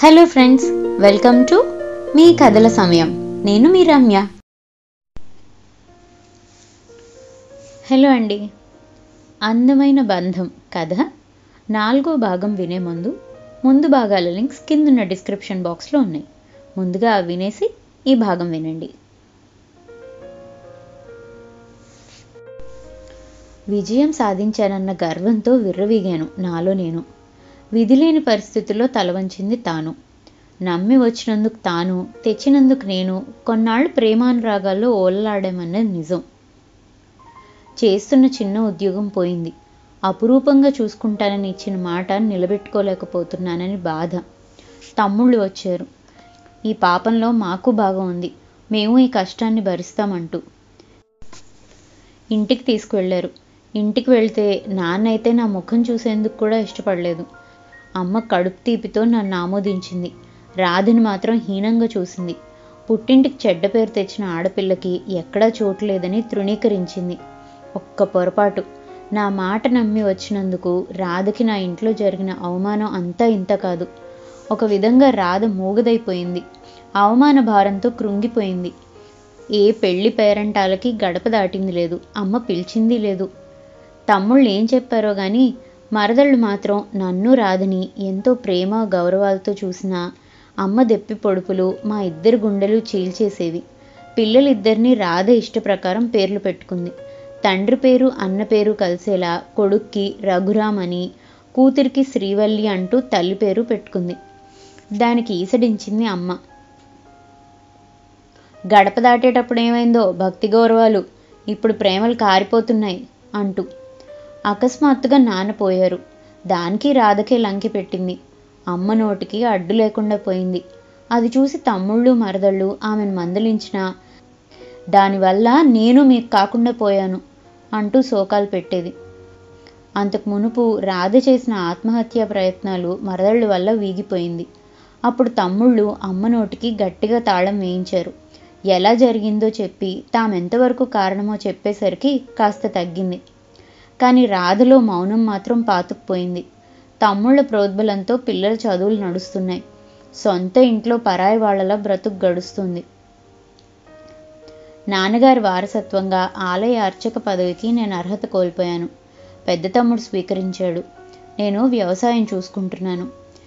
hello friends welcome to మీ కథల సమయం నేను మీ రమ్య హలో అండి అందమైన బంధం కథ నాలుగో భాగం వినే ముందు ముందు భాగాల లింక్స్ కిందున్న డిస్క్రిప్షన్ బాక్స్లో ఉన్నాయి ముందుగా అవి వినేసి ఈ భాగం వినండి విజయం సాధించానన్న గర్వంతో విర్రవీగాను నాలో నేను విధిలేని పరిస్థితుల్లో తలవంచింది తాను నమ్మి వచ్చినందుకు తాను తెచ్చినందుకు నేను కొన్నాళ్ళు ప్రేమానురాగాల్లో ఓలలాడామన్నది నిజం చేస్తున్న చిన్న ఉద్యోగం పోయింది అపురూపంగా చూసుకుంటానని ఇచ్చిన మాట నిలబెట్టుకోలేకపోతున్నానని బాధ తమ్ముళ్ళు వచ్చారు ఈ పాపంలో మాకు బాగా ఉంది మేము ఈ కష్టాన్ని భరిస్తామంటూ ఇంటికి తీసుకువెళ్ళారు ఇంటికి వెళ్తే నాన్న అయితే నా ముఖం చూసేందుకు కూడా ఇష్టపడలేదు అమ్మ కడుపు తీపితో నన్ను ఆమోదించింది రాధని మాత్రం హీనంగా చూసింది పుట్టింటికి చెడ్డ పేరు తెచ్చిన ఆడపిల్లకి ఎక్కడా చోటు లేదని తృణీకరించింది ఒక్క పొరపాటు నా మాట నమ్మి వచ్చినందుకు రాధకి నా ఇంట్లో జరిగిన అవమానం అంతా ఇంత కాదు ఒక విధంగా రాధ మూగదైపోయింది అవమాన భారంతో కృంగిపోయింది ఏ పెళ్లి పేరంటాలకి గడప దాటింది లేదు అమ్మ పిలిచింది లేదు తమ్ముళ్ళు ఏం చెప్పారో కానీ మరదళ్ళు మాత్రం నన్ను రాదని ఎంతో ప్రేమ గౌరవాలతో చూసిన అమ్మ దెప్పి పొడుపులు మా ఇద్దరు గుండెలు చీల్చేసేవి పిల్లలిద్దరినీ రాధ ఇష్ట ప్రకారం పేర్లు పెట్టుకుంది తండ్రి పేరు అన్న పేరు కలిసేలా కొడుక్కి రఘురామ్ అని కూతురికి శ్రీవల్లి అంటూ తల్లి పేరు పెట్టుకుంది దానికి ఈసడించింది అమ్మ గడప దాటేటప్పుడు ఏమైందో భక్తి గౌరవాలు ఇప్పుడు ప్రేమలు కారిపోతున్నాయి అంటూ అకస్మాత్తుగా నాన్నపోయారు దానికి రాధకే లంకి పెట్టింది అమ్మ నోటికి అడ్డు లేకుండా పోయింది అది చూసి తమ్ముళ్ళు మరదళ్ళు ఆమెను మందలించిన దానివల్ల నేను మీకు కాకుండా పోయాను అంటూ శోకాలు పెట్టేది అంతకు మునుపు రాధ చేసిన ఆత్మహత్య ప్రయత్నాలు మరదళ్ళ వల్ల వీగిపోయింది అప్పుడు తమ్ముళ్ళు అమ్మ నోటికి గట్టిగా తాళం వేయించారు ఎలా జరిగిందో చెప్పి తామెంతవరకు కారణమో చెప్పేసరికి కాస్త తగ్గింది కానీ రాధలో మౌనం మాత్రం పాతుకుపోయింది తమ్ముళ్ళ ప్రోద్బలంతో పిల్లల చదువులు నడుస్తున్నాయి సొంత ఇంట్లో పరాయి వాళ్లలా బ్రతుకు గడుస్తుంది నాన్నగారి వారసత్వంగా ఆలయ అర్చక పదవికి నేను అర్హత కోల్పోయాను పెద్ద తమ్ముడు స్వీకరించాడు నేను వ్యవసాయం చూసుకుంటున్నాను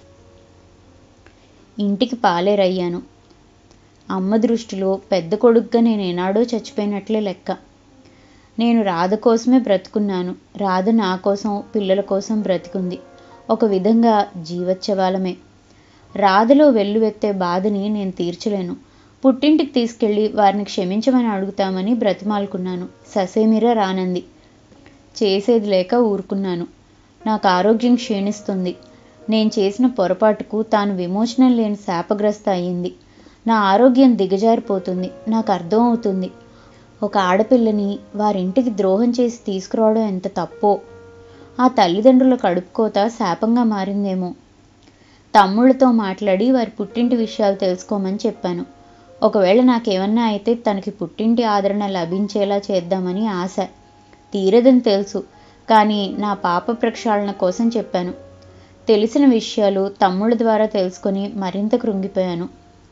ఇంటికి పాలేరయ్యాను అమ్మ దృష్టిలో పెద్ద కొడుగ్గా నేను ఏనాడో చచ్చిపోయినట్లే లెక్క నేను రాధ కోసమే బ్రతుకున్నాను రాధ నా కోసం పిల్లల కోసం బ్రతికుంది ఒక విధంగా జీవోత్సవాలమే రాధలో వెల్లువెత్తే బాధని నేను తీర్చలేను పుట్టింటికి తీసుకెళ్ళి వారిని క్షమించమని అడుగుతామని బ్రతిమాలుకున్నాను ససేమిరా రానంది చేసేది లేక ఊరుకున్నాను నాకు ఆరోగ్యం క్షీణిస్తుంది నేను చేసిన పొరపాటుకు తాను విమోచనం లేని శాపగ్రస్త అయ్యింది నా ఆరోగ్యం దిగజారిపోతుంది నాకు అర్థం అవుతుంది ఒక ఆడపిల్లని వారింటికి ద్రోహం చేసి తీసుకురావడం ఎంత తప్పో ఆ తల్లిదండ్రుల కడుపుకోత శాపంగా మారిందేమో తమ్ముళ్ళతో మాట్లాడి వారి పుట్టింటి విషయాలు తెలుసుకోమని చెప్పాను ఒకవేళ నాకేమన్నా అయితే తనకి పుట్టింటి ఆదరణ లభించేలా చేద్దామని ఆశ తీరదని తెలుసు కానీ నా పాప ప్రక్షాళన కోసం చెప్పాను తెలిసిన విషయాలు తమ్ముళ్ళ ద్వారా తెలుసుకొని మరింత కృంగిపోయాను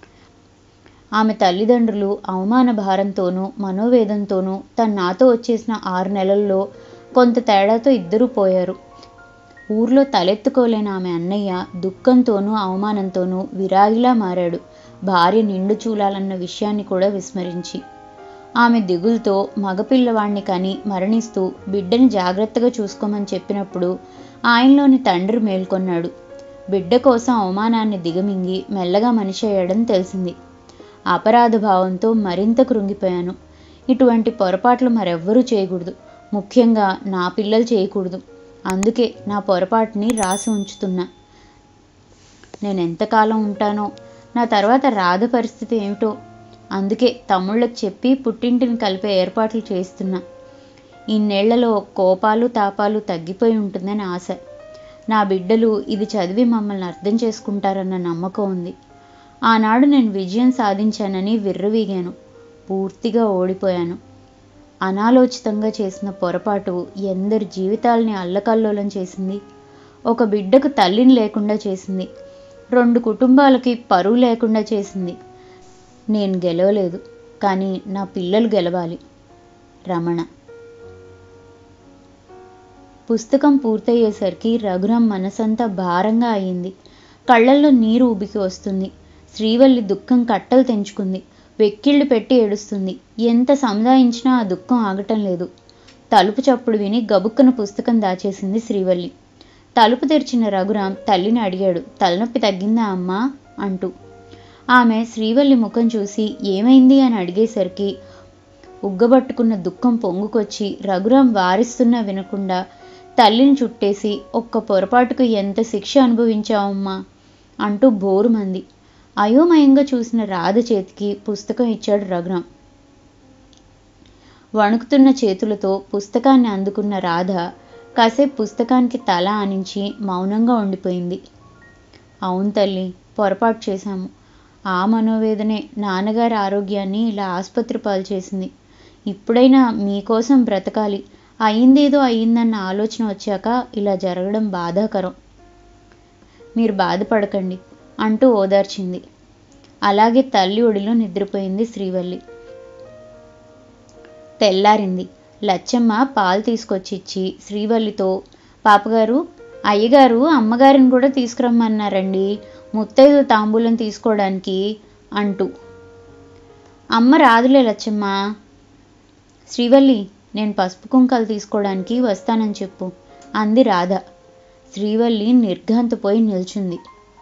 ఆమె తల్లిదండ్రులు అవమాన భారంతోనూ మనోవేదంతోనూ తను నాతో వచ్చేసిన ఆరు నెలల్లో కొంత తేడాతో ఇద్దరూ పోయారు ఊర్లో తలెత్తుకోలేని ఆమె అన్నయ్య దుఃఖంతోనూ అవమానంతోనూ విరాగిలా మారాడు భార్య నిండు చూలాలన్న విషయాన్ని కూడా విస్మరించి ఆమె దిగులతో మగపిల్లవాణ్ణి కని మరణిస్తూ బిడ్డని జాగ్రత్తగా చూసుకోమని చెప్పినప్పుడు ఆయనలోని తండ్రి మేల్కొన్నాడు బిడ్డ కోసం అవమానాన్ని దిగమింగి మెల్లగా మనిషి అయ్యాడని తెలిసింది అపరాధ భావంతో మరింత కృంగిపోయాను ఇటువంటి పొరపాట్లు మరెవ్వరూ చేయకూడదు ముఖ్యంగా నా పిల్లలు చేయకూడదు అందుకే నా పొరపాటుని రాసి ఉంచుతున్నా నేను ఎంతకాలం ఉంటానో నా తర్వాత రాధ పరిస్థితి ఏమిటో అందుకే తమ్ముళ్ళకి చెప్పి పుట్టింటిని కలిపే ఏర్పాట్లు చేస్తున్నా ఇన్నేళ్లలో కోపాలు తాపాలు తగ్గిపోయి ఉంటుందని ఆశ నా బిడ్డలు ఇది చదివి మమ్మల్ని అర్థం చేసుకుంటారన్న నమ్మకం ఉంది ఆనాడు నేను విజయం సాధించానని విర్రవీగాను పూర్తిగా ఓడిపోయాను అనాలోచితంగా చేసిన పొరపాటు ఎందరి జీవితాల్ని అల్లకల్లోలం చేసింది ఒక బిడ్డకు తల్లిని లేకుండా చేసింది రెండు కుటుంబాలకి పరువు లేకుండా చేసింది నేను గెలవలేదు కానీ నా పిల్లలు గెలవాలి రమణ పుస్తకం పూర్తయ్యేసరికి రఘురాం మనసంతా భారంగా అయింది కళ్ళల్లో నీరు ఉబికి వస్తుంది శ్రీవల్లి దుఃఖం కట్టలు తెంచుకుంది వెక్కిళ్ళు పెట్టి ఏడుస్తుంది ఎంత సముదాయించినా ఆ దుఃఖం ఆగటం లేదు తలుపు చప్పుడు విని గబుక్కన పుస్తకం దాచేసింది శ్రీవల్లి తలుపు తెరిచిన రఘురాం తల్లిని అడిగాడు తలనొప్పి తగ్గిందా అమ్మా అంటూ ఆమె శ్రీవల్లి ముఖం చూసి ఏమైంది అని అడిగేసరికి ఉగ్గబట్టుకున్న దుఃఖం పొంగుకొచ్చి రఘురాం వారిస్తున్నా వినకుండా తల్లిని చుట్టేసి ఒక్క పొరపాటుకు ఎంత శిక్ష అనుభవించావమ్మా అంటూ బోరుమంది అయోమయంగా చూసిన రాధ చేతికి పుస్తకం ఇచ్చాడు రఘురాం వణుకుతున్న చేతులతో పుస్తకాన్ని అందుకున్న రాధ కాసేపు పుస్తకానికి తల ఆనించి మౌనంగా ఉండిపోయింది అవును తల్లి పొరపాటు చేశాము ఆ మనోవేదనే నాన్నగారి ఆరోగ్యాన్ని ఇలా ఆసుపత్రి పాలు చేసింది ఇప్పుడైనా మీకోసం బ్రతకాలి అయిందేదో అయిందన్న ఆలోచన వచ్చాక ఇలా జరగడం బాధాకరం మీరు బాధపడకండి అంటూ ఓదార్చింది అలాగే తల్లి ఒడిలో నిద్రపోయింది శ్రీవల్లి తెల్లారింది లచ్చమ్మ పాలు తీసుకొచ్చి ఇచ్చి శ్రీవల్లితో పాపగారు అయ్యగారు అమ్మగారిని కూడా తీసుకురమ్మన్నారండి ముత్తైదు తాంబూలం తీసుకోవడానికి అంటూ అమ్మ రాదులే లచ్చమ్మ శ్రీవల్లి నేను పసుపు కుంకాలు తీసుకోవడానికి వస్తానని చెప్పు అంది రాధ శ్రీవల్లి నిర్ఘాంతపోయి నిల్చుంది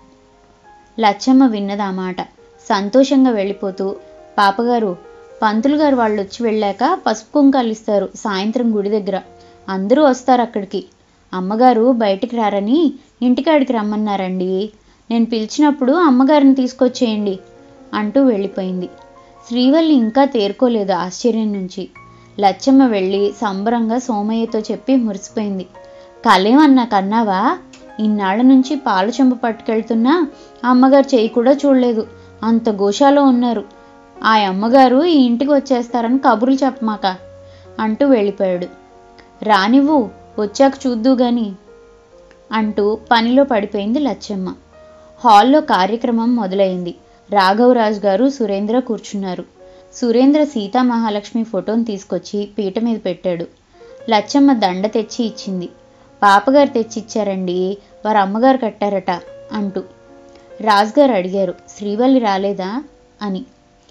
లచ్చమ్మ విన్నది ఆ మాట సంతోషంగా వెళ్ళిపోతూ పాపగారు పంతులు గారు వాళ్ళు వచ్చి వెళ్ళాక పసుపు కుంకాలు ఇస్తారు సాయంత్రం గుడి దగ్గర అందరూ వస్తారు అక్కడికి అమ్మగారు బయటికి రారని ఇంటికాడికి రమ్మన్నారండి నేను పిలిచినప్పుడు అమ్మగారిని తీసుకొచ్చేయండి అంటూ వెళ్ళిపోయింది శ్రీవల్లి ఇంకా తేరుకోలేదు ఆశ్చర్యం నుంచి లచ్చమ్మ వెళ్ళి సంబరంగా సోమయ్యతో చెప్పి మురిసిపోయింది కలేమన్నా కన్నావా ఇన్నాళ్ళ నుంచి పాల చెంబు పట్టుకెళ్తున్నా అమ్మగారు చేయి కూడా చూడలేదు అంత గోషాలో ఉన్నారు ఆ అమ్మగారు ఈ ఇంటికి వచ్చేస్తారని కబుర్లు చెప్పమాక అంటూ వెళ్ళిపోయాడు రానివ్వు వచ్చాక చూద్దు గాని అంటూ పనిలో పడిపోయింది లచ్చమ్మ హాల్లో కార్యక్రమం మొదలైంది రాఘవరాజు గారు సురేంద్ర కూర్చున్నారు సురేంద్ర సీతా మహాలక్ష్మి ఫోటోని తీసుకొచ్చి పీట మీద పెట్టాడు లచ్చమ్మ దండ తెచ్చి ఇచ్చింది పాపగారు తెచ్చి ఇచ్చారండి వారి అమ్మగారు కట్టారట అంటూ రాజుగారు అడిగారు శ్రీవల్లి రాలేదా అని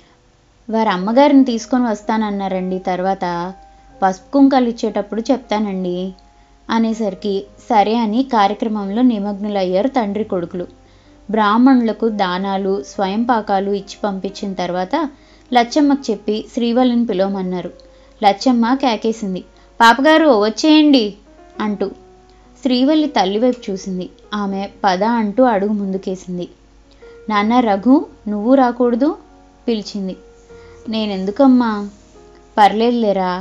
వారి అమ్మగారిని తీసుకొని వస్తానన్నారండి తర్వాత పసుపు కుంకాలు ఇచ్చేటప్పుడు చెప్తానండి అనేసరికి సరే అని కార్యక్రమంలో నిమగ్నులయ్యారు తండ్రి కొడుకులు బ్రాహ్మణులకు దానాలు స్వయం పాకాలు ఇచ్చి పంపించిన తర్వాత లచ్చమ్మకు చెప్పి శ్రీవల్లిని పిలవమన్నారు లచ్చమ్మ కేకేసింది పాపగారు వచ్చేయండి అంటూ శ్రీవల్లి తల్లివైపు చూసింది ఆమె పద అంటూ అడుగు ముందుకేసింది నాన్న రఘు నువ్వు రాకూడదు పిలిచింది నేనెందుకమ్మా పర్లేదులేరా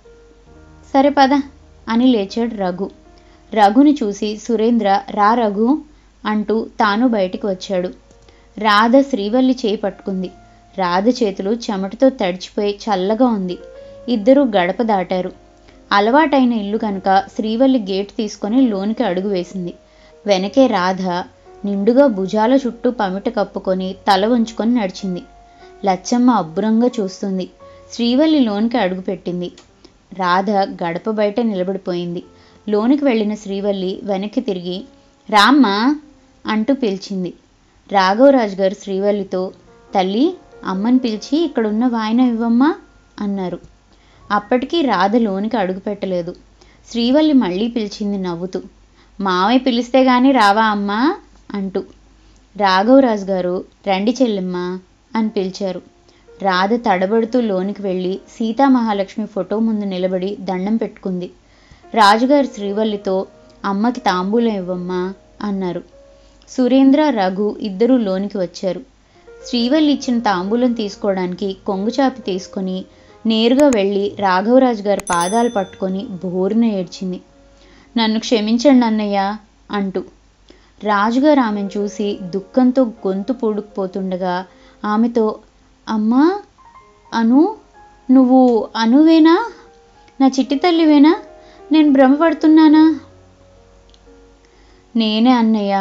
సరే పద అని లేచాడు రఘు రఘుని చూసి సురేంద్ర రా రఘు అంటూ తాను బయటికి వచ్చాడు రాధ శ్రీవల్లి చేయి పట్టుకుంది రాధ చేతులు చెమటతో తడిచిపోయి చల్లగా ఉంది ఇద్దరూ గడప దాటారు అలవాటైన ఇల్లు కనుక శ్రీవల్లి గేటు తీసుకొని లోనికి అడుగు వేసింది వెనకే రాధ నిండుగా భుజాల చుట్టూ పమిట కప్పుకొని తల ఉంచుకొని నడిచింది లచ్చమ్మ అబ్బురంగా చూస్తుంది శ్రీవల్లి లోనికి అడుగుపెట్టింది రాధ గడప బయట నిలబడిపోయింది లోనికి వెళ్ళిన శ్రీవల్లి వెనక్కి తిరిగి రామ్మా అంటూ పిలిచింది రాఘవరాజు గారు శ్రీవల్లితో తల్లి అమ్మని పిలిచి ఇక్కడున్న వాయనం ఇవ్వమ్మా అన్నారు అప్పటికీ రాధ లోనికి అడుగు పెట్టలేదు శ్రీవల్లి మళ్ళీ పిలిచింది నవ్వుతూ మావయ్య పిలిస్తే గాని రావా అమ్మా అంటూ రాఘవరాజు గారు రండి చెల్లెమ్మ అని పిలిచారు రాధ తడబడుతూ లోనికి వెళ్ళి సీతామహాలక్ష్మి ఫోటో ముందు నిలబడి దండం పెట్టుకుంది రాజుగారు శ్రీవల్లితో అమ్మకి తాంబూలం ఇవ్వమ్మా అన్నారు సురేంద్ర రఘు ఇద్దరూ లోనికి వచ్చారు శ్రీవల్లి ఇచ్చిన తాంబూలం తీసుకోవడానికి కొంగుచాపి తీసుకొని నేరుగా వెళ్ళి రాఘవరాజు గారి పాదాలు పట్టుకొని బోరున ఏడ్చింది నన్ను క్షమించండి అన్నయ్య అంటూ రాజుగారు ఆమెను చూసి దుఃఖంతో గొంతు పూడుకుపోతుండగా ఆమెతో అమ్మా అను నువ్వు అనువేనా నా చిట్టి తల్లివేనా నేను భ్రమపడుతున్నానా నేనే అన్నయ్య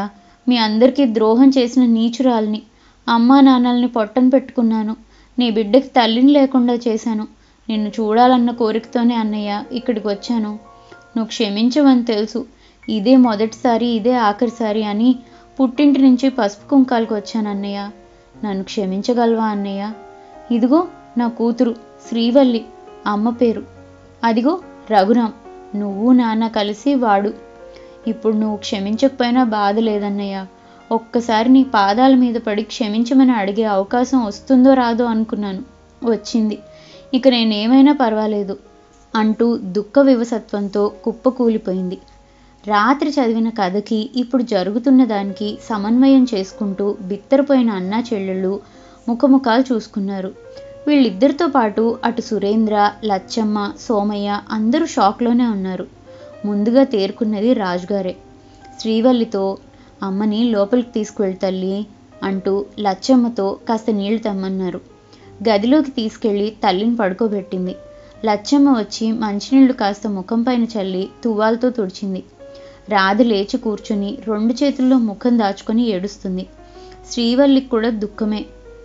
మీ అందరికీ ద్రోహం చేసిన నీచురాల్ని అమ్మా నాన్నల్ని పొట్టన పెట్టుకున్నాను నీ బిడ్డకి తల్లిని లేకుండా చేశాను నిన్ను చూడాలన్న కోరికతోనే అన్నయ్య ఇక్కడికి వచ్చాను నువ్వు క్షమించవని తెలుసు ఇదే మొదటిసారి ఇదే ఆఖరిసారి అని పుట్టింటి నుంచి పసుపు కుంకాలకు వచ్చాను అన్నయ్య నన్ను క్షమించగలవా అన్నయ్య ఇదిగో నా కూతురు శ్రీవల్లి అమ్మ పేరు అదిగో రఘురాం నువ్వు నాన్న కలిసి వాడు ఇప్పుడు నువ్వు క్షమించకపోయినా బాధ లేదన్నయ్య ఒక్కసారి నీ పాదాల మీద పడి క్షమించమని అడిగే అవకాశం వస్తుందో రాదో అనుకున్నాను వచ్చింది ఇక నేనేమైనా పర్వాలేదు అంటూ దుఃఖ వివసత్వంతో కుప్పకూలిపోయింది రాత్రి చదివిన కథకి ఇప్పుడు జరుగుతున్న దానికి సమన్వయం చేసుకుంటూ బిత్తరపోయిన అన్నా చెల్లెళ్ళు ముఖముఖాలు చూసుకున్నారు వీళ్ళిద్దరితో పాటు అటు సురేంద్ర లచ్చమ్మ సోమయ్య అందరూ షాక్లోనే ఉన్నారు ముందుగా తేరుకున్నది రాజుగారే శ్రీవల్లితో అమ్మని లోపలికి తీసుకువెళ్ళి తల్లి అంటూ లచ్చమ్మతో కాస్త నీళ్లు తెమ్మన్నారు గదిలోకి తీసుకెళ్లి తల్లిని పడుకోబెట్టింది లచ్చమ్మ వచ్చి మంచినీళ్లు కాస్త ముఖం పైన చల్లి తువ్వాలతో తుడిచింది రాధ లేచి కూర్చుని రెండు చేతుల్లో ముఖం దాచుకొని ఏడుస్తుంది శ్రీవల్లికి కూడా దుఃఖమే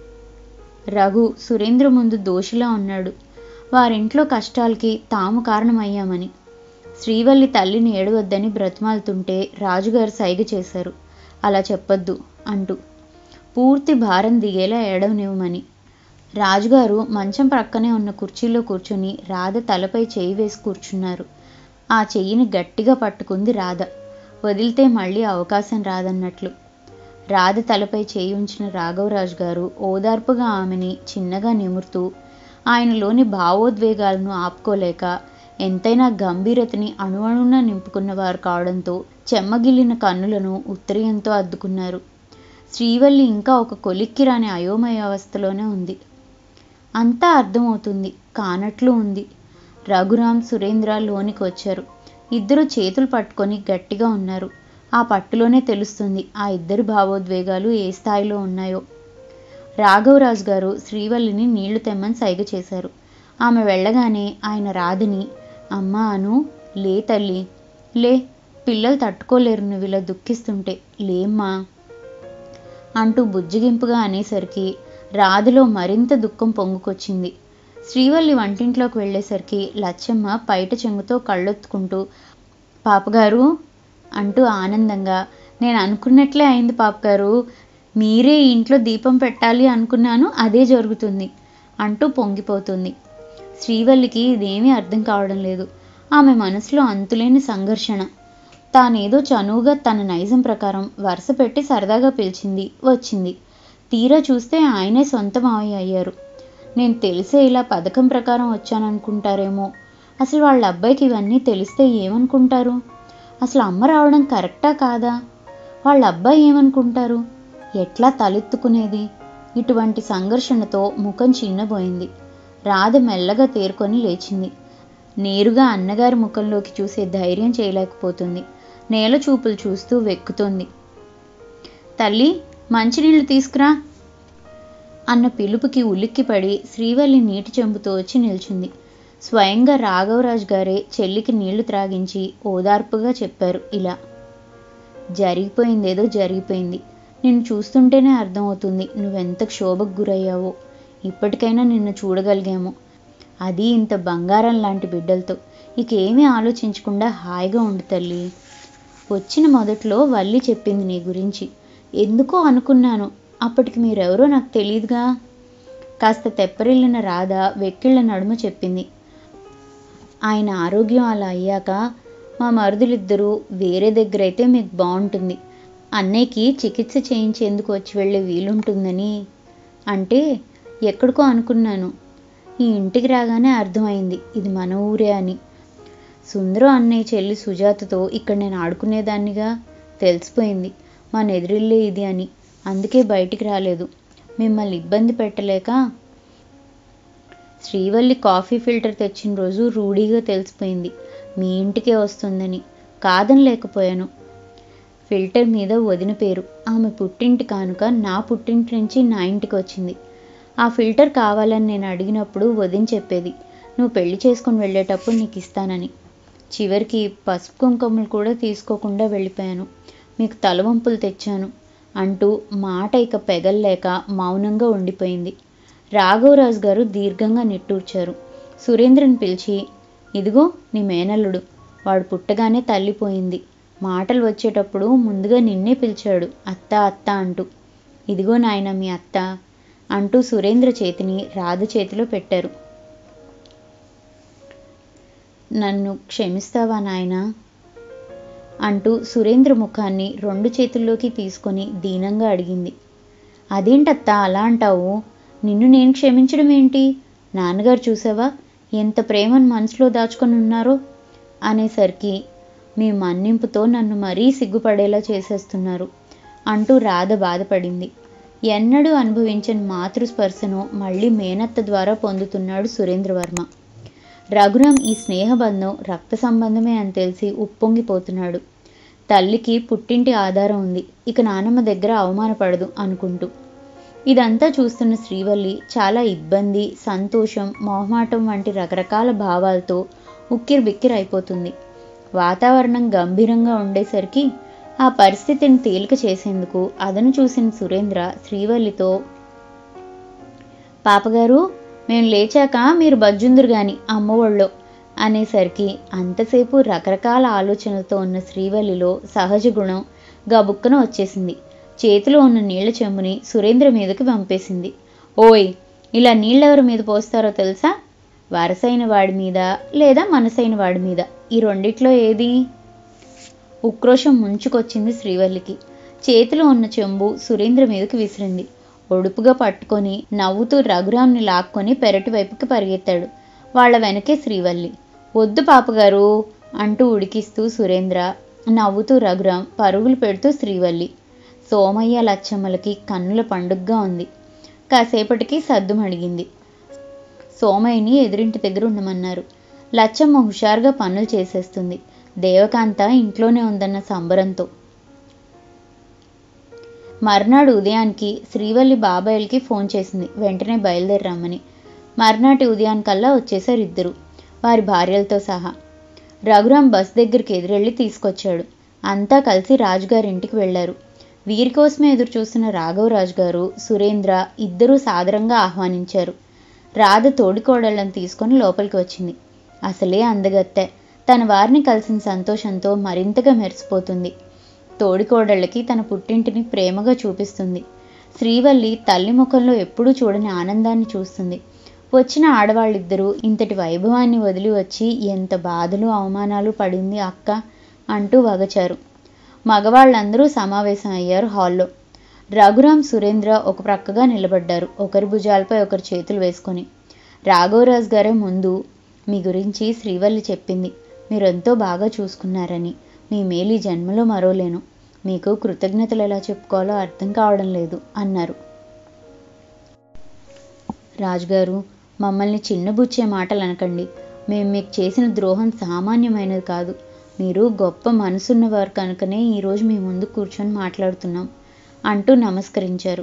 రఘు సురేంద్ర ముందు దోషిలా ఉన్నాడు వారింట్లో కష్టాలకి తాము కారణమయ్యామని శ్రీవల్లి తల్లిని ఏడవద్దని బ్రతిమాలుతుంటే రాజుగారు సైగ చేశారు అలా చెప్పొద్దు అంటూ పూర్తి భారం దిగేలా ఏడవనివ్వమని రాజుగారు మంచం ప్రక్కనే ఉన్న కుర్చీలో కూర్చొని రాధ తలపై చేయి వేసి కూర్చున్నారు ఆ చెయ్యిని గట్టిగా పట్టుకుంది రాధ వదిలితే మళ్ళీ అవకాశం రాదన్నట్లు రాధ తలపై చేయి ఉంచిన రాఘవరాజు గారు ఓదార్పుగా ఆమెని చిన్నగా నిమురుతూ ఆయనలోని భావోద్వేగాలను ఆపుకోలేక ఎంతైనా గంభీరతని అణువణున నింపుకున్నవారు కావడంతో చెమ్మగిల్లిన కన్నులను ఉత్తరీయంతో అద్దుకున్నారు శ్రీవల్లి ఇంకా ఒక కొలిక్కి రాని అయోమయ అవస్థలోనే ఉంది అంతా అర్థమవుతుంది కానట్లు ఉంది రఘురాం సురేంద్ర లోనికి వచ్చారు ఇద్దరు చేతులు పట్టుకొని గట్టిగా ఉన్నారు ఆ పట్టులోనే తెలుస్తుంది ఆ ఇద్దరి భావోద్వేగాలు ఏ స్థాయిలో ఉన్నాయో రాఘవరాజు గారు శ్రీవల్లిని నీళ్లు తెమ్మని సైగ చేశారు ఆమె వెళ్ళగానే ఆయన రాధని అమ్మా అను లే తల్లి లే పిల్లలు తట్టుకోలేరు నువ్వు ఇలా దుఃఖిస్తుంటే లేమ్మా అంటూ బుజ్జిగింపుగా అనేసరికి రాధలో మరింత దుఃఖం పొంగుకొచ్చింది శ్రీవల్లి వంటింట్లోకి వెళ్ళేసరికి లచ్చమ్మ పైట చెంగుతో కళ్ళొత్తుకుంటూ పాపగారు అంటూ ఆనందంగా నేను అనుకున్నట్లే అయింది పాపగారు మీరే ఈ ఇంట్లో దీపం పెట్టాలి అనుకున్నాను అదే జరుగుతుంది అంటూ పొంగిపోతుంది శ్రీవల్లికి ఇదేమీ అర్థం కావడం లేదు ఆమె మనసులో అంతులేని సంఘర్షణ తానేదో చనువుగా తన నైజం ప్రకారం వరుస పెట్టి సరదాగా పిలిచింది వచ్చింది తీరా చూస్తే ఆయనే సొంత మావయ్య అయ్యారు నేను తెలిసే ఇలా పథకం ప్రకారం వచ్చాననుకుంటారేమో అసలు వాళ్ళ అబ్బాయికి ఇవన్నీ తెలిస్తే ఏమనుకుంటారు అసలు అమ్మ రావడం కరెక్టా కాదా వాళ్ళ అబ్బాయి ఏమనుకుంటారు ఎట్లా తలెత్తుకునేది ఇటువంటి సంఘర్షణతో ముఖం చిన్నబోయింది రాధ మెల్లగా తేరుకొని లేచింది నేరుగా అన్నగారి ముఖంలోకి చూసే ధైర్యం చేయలేకపోతుంది నేల చూపులు చూస్తూ వెక్కుతోంది తల్లి మంచినీళ్లు తీసుకురా అన్న పిలుపుకి ఉలిక్కిపడి శ్రీవల్లి నీటి చెంబుతో వచ్చి నిల్చుంది స్వయంగా రాఘవరాజు గారే చెల్లికి నీళ్లు త్రాగించి ఓదార్పుగా చెప్పారు ఇలా జరిగిపోయిందేదో జరిగిపోయింది నిన్ను చూస్తుంటేనే అర్థమవుతుంది నువ్వెంత క్షోభకు గురయ్యావో ఇప్పటికైనా నిన్ను చూడగలిగాము అది ఇంత బంగారం లాంటి బిడ్డలతో ఇక ఏమీ ఆలోచించకుండా హాయిగా ఉండు తల్లి వచ్చిన మొదట్లో వల్లి చెప్పింది నీ గురించి ఎందుకో అనుకున్నాను అప్పటికి మీరెవరో నాకు తెలియదుగా కాస్త తెప్పరిల్లిన రాధ వెక్కిళ్ళ నడుమ చెప్పింది ఆయన ఆరోగ్యం అలా అయ్యాక మా మరుదులిద్దరూ వేరే దగ్గర అయితే మీకు బాగుంటుంది అన్నయ్యకి చికిత్స చేయించేందుకు వచ్చి వెళ్ళే వీలుంటుందని అంటే ఎక్కడికో అనుకున్నాను ఈ ఇంటికి రాగానే అర్థమైంది ఇది మన ఊరే అని సుందరం అన్నయ్య చెల్లి సుజాతతో ఇక్కడ నేను ఆడుకునేదాన్నిగా తెలిసిపోయింది మన ఎదురిల్లే ఇది అని అందుకే బయటికి రాలేదు మిమ్మల్ని ఇబ్బంది పెట్టలేక శ్రీవల్లి కాఫీ ఫిల్టర్ తెచ్చిన రోజు రూఢీగా తెలిసిపోయింది మీ ఇంటికే వస్తుందని కాదని లేకపోయాను ఫిల్టర్ మీద వదిన పేరు ఆమె పుట్టింటి కానుక నా పుట్టింటి నుంచి నా ఇంటికి వచ్చింది ఆ ఫిల్టర్ కావాలని నేను అడిగినప్పుడు వదిన చెప్పేది నువ్వు పెళ్లి చేసుకొని వెళ్ళేటప్పుడు నీకు ఇస్తానని చివరికి పసుపు కుంకుమలు కూడా తీసుకోకుండా వెళ్ళిపోయాను మీకు తలవంపులు తెచ్చాను అంటూ మాట ఇక పెగల్లేక మౌనంగా ఉండిపోయింది రాఘవరాజు గారు దీర్ఘంగా నిట్టూర్చారు సురేంద్రని పిలిచి ఇదిగో నీ మేనల్లుడు వాడు పుట్టగానే తల్లిపోయింది మాటలు వచ్చేటప్పుడు ముందుగా నిన్నే పిలిచాడు అత్త అత్త అంటూ ఇదిగో నాయన మీ అత్త అంటూ సురేంద్ర చేతిని రాధ చేతిలో పెట్టారు నన్ను క్షమిస్తావా నాయనా అంటూ సురేంద్ర ముఖాన్ని రెండు చేతుల్లోకి తీసుకొని దీనంగా అడిగింది అదేంటత్తా అలా అంటావు నిన్ను నేను క్షమించడం ఏంటి నాన్నగారు చూసావా ఎంత ప్రేమను మనసులో దాచుకొని ఉన్నారో అనేసరికి మీ మన్నింపుతో నన్ను మరీ సిగ్గుపడేలా చేసేస్తున్నారు అంటూ రాధ బాధపడింది ఎన్నడూ అనుభవించని మాతృస్పర్శను మళ్ళీ మేనత్త ద్వారా పొందుతున్నాడు సురేంద్రవర్మ రఘురాం ఈ స్నేహబంధం రక్త సంబంధమే అని తెలిసి ఉప్పొంగిపోతున్నాడు తల్లికి పుట్టింటి ఆధారం ఉంది ఇక నానమ్మ దగ్గర అవమానపడదు అనుకుంటూ ఇదంతా చూస్తున్న శ్రీవల్లి చాలా ఇబ్బంది సంతోషం మొహమాటం వంటి రకరకాల భావాలతో ఉక్కిరి బిక్కిరి అయిపోతుంది వాతావరణం గంభీరంగా ఉండేసరికి ఆ పరిస్థితిని తేలిక చేసేందుకు అదను చూసిన సురేంద్ర శ్రీవల్లితో పాపగారు మేము లేచాక మీరు బజ్జుందురు గాని అమ్మఒళ్ళో అనేసరికి అంతసేపు రకరకాల ఆలోచనలతో ఉన్న శ్రీవల్లిలో సహజ గుణం గబుక్కన వచ్చేసింది చేతిలో ఉన్న నీళ్ల చెంబుని సురేంద్ర మీదకి పంపేసింది ఓయ్ ఇలా నీళ్ళెవరి మీద పోస్తారో తెలుసా వరసైన వాడి మీద లేదా మనసైన వాడి మీద ఈ రెండిట్లో ఏది ఉక్రోషం ముంచుకొచ్చింది శ్రీవల్లికి చేతిలో ఉన్న చెంబు సురేంద్ర మీదకి విసిరింది ఒడుపుగా పట్టుకొని నవ్వుతూ రఘురాంని లాక్కొని పెరటి వైపుకి పరిగెత్తాడు వాళ్ళ వెనకే శ్రీవల్లి వద్దు పాపగారు అంటూ ఉడికిస్తూ సురేంద్ర నవ్వుతూ రఘురాం పరుగులు పెడుతూ శ్రీవల్లి సోమయ్య లచ్చమ్మలకి కన్నుల పండుగగా ఉంది కాసేపటికి సద్దుమడిగింది సోమయ్యని ఎదురింటి దగ్గర ఉండమన్నారు లచ్చమ్మ హుషారుగా పనులు చేసేస్తుంది దేవకాంత ఇంట్లోనే ఉందన్న సంబరంతో మర్నాడు ఉదయానికి శ్రీవల్లి బాబాయిలకి ఫోన్ చేసింది వెంటనే బయలుదేరమ్మని మర్నాటి ఉదయానికల్లా వచ్చేసారు ఇద్దరు వారి భార్యలతో సహా రఘురాం బస్ దగ్గరికి ఎదురెళ్ళి తీసుకొచ్చాడు అంతా కలిసి రాజుగారి ఇంటికి వెళ్లారు వీరి కోసమే ఎదురు చూస్తున్న రాఘవరాజు గారు సురేంద్ర ఇద్దరూ సాదరంగా ఆహ్వానించారు రాధ తోడికోడళ్ళని తీసుకొని లోపలికి వచ్చింది అసలే అందగత్తె తన వారిని కలిసిన సంతోషంతో మరింతగా మెరిసిపోతుంది తోడికోడళ్ళకి తన పుట్టింటిని ప్రేమగా చూపిస్తుంది శ్రీవల్లి తల్లి ముఖంలో ఎప్పుడూ చూడని ఆనందాన్ని చూస్తుంది వచ్చిన ఆడవాళ్ళిద్దరూ ఇంతటి వైభవాన్ని వదిలి వచ్చి ఎంత బాధలు అవమానాలు పడింది అక్క అంటూ వగచారు మగవాళ్ళందరూ సమావేశం అయ్యారు హాల్లో రఘురాం సురేంద్ర ఒక ప్రక్కగా నిలబడ్డారు ఒకరి భుజాలపై ఒకరి చేతులు వేసుకొని రాఘవరాజు గారే ముందు మీ గురించి శ్రీవల్లి చెప్పింది మీరెంతో బాగా చూసుకున్నారని మీ మేలు ఈ జన్మలో మరోలేను మీకు కృతజ్ఞతలు ఎలా చెప్పుకోవాలో అర్థం కావడం లేదు అన్నారు రాజుగారు మమ్మల్ని చిన్నబుచ్చే మాటలు అనకండి మేము మీకు చేసిన ద్రోహం సామాన్యమైనది కాదు మీరు గొప్ప మనసున్నవారు కనుకనే ఈరోజు మీ ముందు కూర్చొని మాట్లాడుతున్నాం అంటూ నమస్కరించారు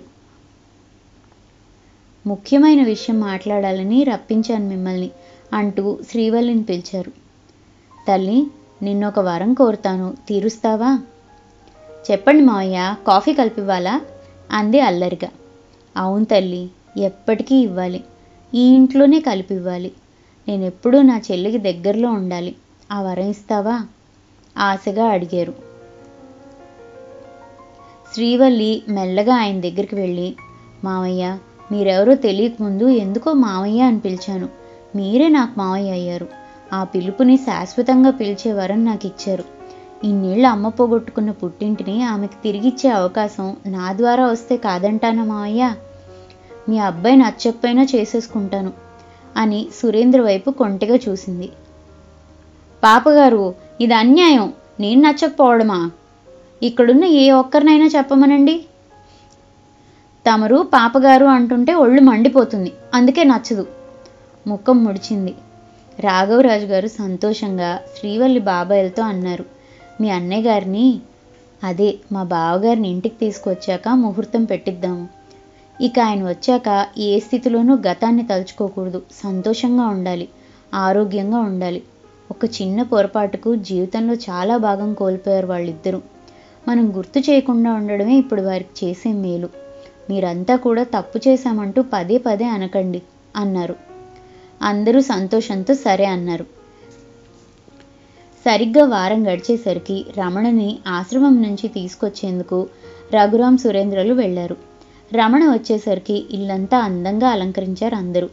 ముఖ్యమైన విషయం మాట్లాడాలని రప్పించాను మిమ్మల్ని అంటూ శ్రీవల్లిని పిలిచారు తల్లి నిన్నొక వరం కోరుతాను తీరుస్తావా చెప్పండి మావయ్య కాఫీ కలిపివ్వాలా అంది అల్లరిగా అవును తల్లి ఎప్పటికీ ఇవ్వాలి ఈ ఇంట్లోనే కలిపివ్వాలి నేను ఎప్పుడూ నా చెల్లికి దగ్గరలో ఉండాలి ఆ వరం ఇస్తావా ఆశగా అడిగారు శ్రీవల్లి మెల్లగా ఆయన దగ్గరికి వెళ్ళి మావయ్య మీరెవరో తెలియకముందు ఎందుకో మావయ్య అని పిలిచాను మీరే నాకు మావయ్య అయ్యారు ఆ పిలుపుని శాశ్వతంగా పిలిచే వరం నాకు ఇచ్చారు ఇన్నేళ్ళు అమ్మ పోగొట్టుకున్న పుట్టింటిని ఆమెకు తిరిగిచ్చే అవకాశం నా ద్వారా వస్తే కాదంటానా మావయ్య మీ అబ్బాయి నచ్చకపోయినా చేసేసుకుంటాను అని సురేంద్ర వైపు కొంటెగా చూసింది పాపగారు ఇది అన్యాయం నేను నచ్చకపోవడమా ఇక్కడున్న ఏ ఒక్కరినైనా చెప్పమనండి తమరు పాపగారు అంటుంటే ఒళ్ళు మండిపోతుంది అందుకే నచ్చదు ముఖం ముడిచింది రాఘవరాజు గారు సంతోషంగా శ్రీవల్లి బాబాయిలతో అన్నారు మీ అన్నయ్య గారిని అదే మా బావగారిని ఇంటికి తీసుకొచ్చాక ముహూర్తం పెట్టిద్దాము ఇక ఆయన వచ్చాక ఏ స్థితిలోనూ గతాన్ని తలుచుకోకూడదు సంతోషంగా ఉండాలి ఆరోగ్యంగా ఉండాలి ఒక చిన్న పొరపాటుకు జీవితంలో చాలా భాగం కోల్పోయారు వాళ్ళిద్దరూ మనం గుర్తు చేయకుండా ఉండడమే ఇప్పుడు వారికి చేసే మేలు మీరంతా కూడా తప్పు చేశామంటూ పదే పదే అనకండి అన్నారు అందరూ సంతోషంతో సరే అన్నారు సరిగ్గా వారం గడిచేసరికి రమణని ఆశ్రమం నుంచి తీసుకొచ్చేందుకు రఘురాం సురేంద్రలు వెళ్ళారు రమణ వచ్చేసరికి ఇల్లంతా అందంగా అలంకరించారు అందరూ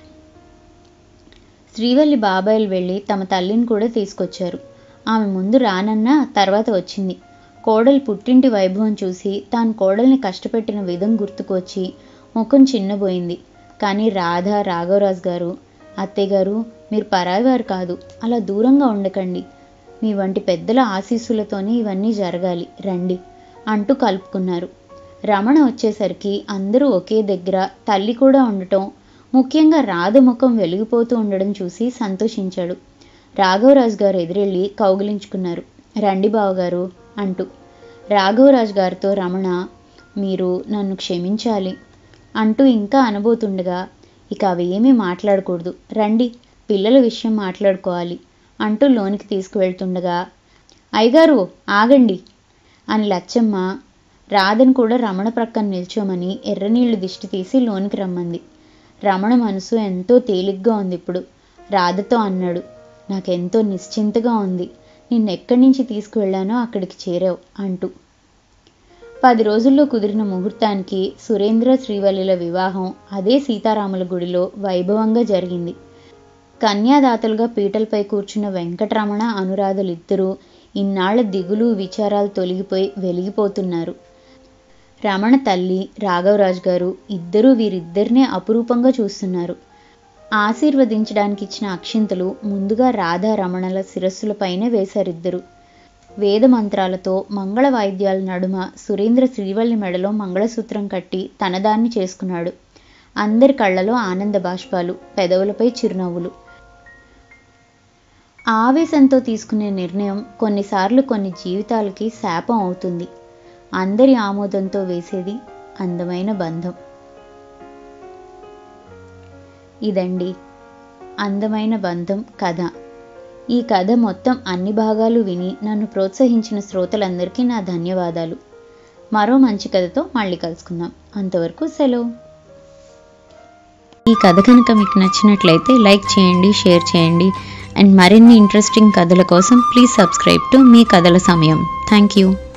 శ్రీవల్లి బాబాయిలు వెళ్ళి తమ తల్లిని కూడా తీసుకొచ్చారు ఆమె ముందు రానన్నా తర్వాత వచ్చింది కోడలు పుట్టింటి వైభవం చూసి తాను కోడల్ని కష్టపెట్టిన విధం గుర్తుకు వచ్చి ముఖం చిన్నబోయింది కానీ రాధ రాఘవరాజు గారు అత్తయ్య గారు మీరు పరాయివారు కాదు అలా దూరంగా ఉండకండి మీ వంటి పెద్దల ఆశీస్సులతోనే ఇవన్నీ జరగాలి రండి అంటూ కలుపుకున్నారు రమణ వచ్చేసరికి అందరూ ఒకే దగ్గర తల్లి కూడా ఉండటం ముఖ్యంగా రాధ ముఖం వెలిగిపోతూ ఉండడం చూసి సంతోషించాడు రాఘవరాజు గారు ఎదురెళ్ళి కౌగిలించుకున్నారు రండి బావగారు అంటూ రాఘవరాజు గారితో రమణ మీరు నన్ను క్షమించాలి అంటూ ఇంకా అనబోతుండగా ఇక అవి ఏమీ మాట్లాడకూడదు రండి పిల్లల విషయం మాట్లాడుకోవాలి అంటూ లోనికి తీసుకువెళ్తుండగా అయ్యగారు ఆగండి అని లచ్చమ్మ రాధను కూడా రమణ ప్రక్కన నిల్చోమని ఎర్రనీళ్లు దిష్టి తీసి లోనికి రమ్మంది రమణ మనసు ఎంతో తేలిగ్గా ఉంది ఇప్పుడు రాధతో అన్నాడు నాకెంతో నిశ్చింతగా ఉంది నిన్నెక్కడి నుంచి తీసుకువెళ్ళానో అక్కడికి చేరావు అంటూ పది రోజుల్లో కుదిరిన ముహూర్తానికి సురేంద్ర శ్రీవల్లిల వివాహం అదే సీతారాముల గుడిలో వైభవంగా జరిగింది కన్యాదాతలుగా పీటలపై కూర్చున్న వెంకటరమణ అనురాధలిద్దరూ ఇన్నాళ్ల దిగులు విచారాలు తొలగిపోయి వెలిగిపోతున్నారు రమణ తల్లి రాఘవరాజు గారు ఇద్దరూ వీరిద్దరినే అపురూపంగా చూస్తున్నారు ఆశీర్వదించడానికి ఇచ్చిన అక్షింతలు ముందుగా రాధా రమణల శిరస్సులపైనే వేశారిద్దరు వేద మంత్రాలతో మంగళ వాయిద్యాల నడుమ సురేంద్ర శ్రీవల్లి మెడలో మంగళసూత్రం కట్టి తనదాన్ని చేసుకున్నాడు అందరి కళ్ళలో ఆనంద బాష్పాలు పెదవులపై చిరునవ్వులు ఆవేశంతో తీసుకునే నిర్ణయం కొన్నిసార్లు కొన్ని జీవితాలకి శాపం అవుతుంది అందరి ఆమోదంతో వేసేది అందమైన బంధం ఇదండి అందమైన బంధం కథ ఈ కథ మొత్తం అన్ని భాగాలు విని నన్ను ప్రోత్సహించిన శ్రోతలందరికీ నా ధన్యవాదాలు మరో మంచి కథతో మళ్ళీ కలుసుకుందాం అంతవరకు సెలవు ఈ కథ కనుక మీకు నచ్చినట్లయితే లైక్ చేయండి షేర్ చేయండి అండ్ మరిన్ని ఇంట్రెస్టింగ్ కథల కోసం ప్లీజ్ సబ్స్క్రైబ్ టు మీ కథల సమయం థ్యాంక్ యూ